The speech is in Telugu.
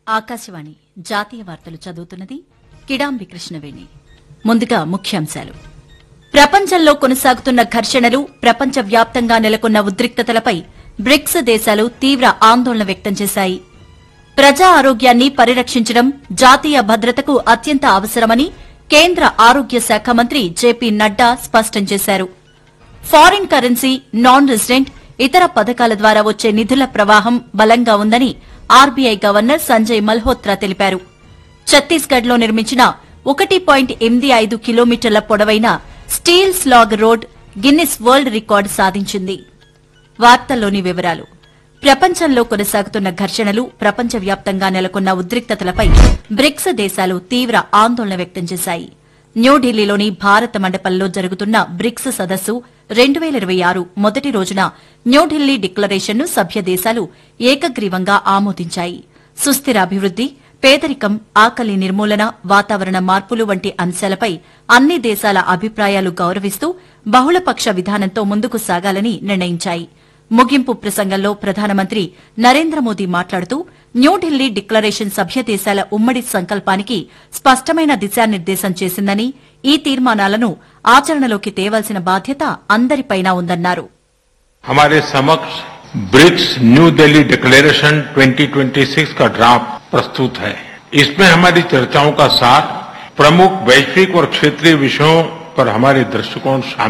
ఆకాశవాణి జాతీయ వార్తలు చదువుతున్నది కిడాంబి కృష్ణవేణి ముందుగా ముఖ్యాంశాలు ప్రపంచంలో కొనసాగుతున్న ఘర్షణలు ప్రపంచ వ్యాప్తంగా నెలకొన్న ఉద్రిక్తతలపై బ్రిక్స్ దేశాలు తీవ్ర ఆందోళన వ్యక్తం చేశాయి ప్రజా ఆరోగ్యాన్ని పరిరక్షించడం జాతీయ భద్రతకు అత్యంత అవసరమని కేంద్ర ఆరోగ్య శాఖ మంత్రి జేపీ నడ్డా స్పష్టం చేశారు ఫారిన్ కరెన్సీ నాన్ రెసిడెంట్ ఇతర పథకాల ద్వారా వచ్చే నిధుల ప్రవాహం బలంగా ఉందని ఆర్బీఐ గవర్నర్ సంజయ్ మల్హోత్రా తెలిపారు ఛత్తీస్గఢ్లో నిర్మించిన ఒకటి పాయింట్ ఎనిమిది ఐదు కిలోమీటర్ల పొడవైన steel slag road Guinness world record సాధించింది వార్తల్లోని వివరాలు ప్రపంచంలో కొనసాగుతున్న ఘర్షణలు ప్రపంచవ్యాప్తంగా నెలకొన్న ఉద్రిక్తతలపై బ్రిక్స్ దేశాలు తీవ్ర ఆందోళన వ్యక్తం చేశాయి న్యూఢిల్లీలోని భారత మండపంలో జరుగుతున్న బ్రిక్స్ సదస్సు రెండు వేల ఇరవై ఆరు మొదటి రోజున న్యూఢిల్లీ డిక్లరేషన్ను సభ్య దేశాలు ఏకగ్రీవంగా ఆమోదించాయి సుస్థిర అభివృద్ది పేదరికం ఆకలి నిర్మూలన వాతావరణ మార్పులు వంటి అంశాలపై అన్ని దేశాల అభిప్రాయాలు గౌరవిస్తూ బహుళపక్ష విధానంతో ముందుకు సాగాలని నిర్ణయించాయి ముగింపు ప్రసంగంలో ప్రధానమంత్రి నరేంద్ర మోదీ మాట్లాడుతూ న్యూఢిల్లీ డిక్లరేషన్ సభ్య దేశాల ఉమ్మడి సంకల్పానికి స్పష్టమైన దిశానిర్దేశం చేసిందని ఈ తీర్మానాలను ఆచరణలోకి తేవాల్సిన బాధ్యత అందరిపైనా ఉందన్నారు हमारे समक्ष ब्रिक्स न्यू दिल्ली डिक्लेरेशन 2026 का ड्राफ्ट प्रस्तुत है इसमें हमारी चर्चाओं का सार प्रमुख वैश्विक और क्षेत्रीय विषयों पर हमारे दृष्टिकोण शामिल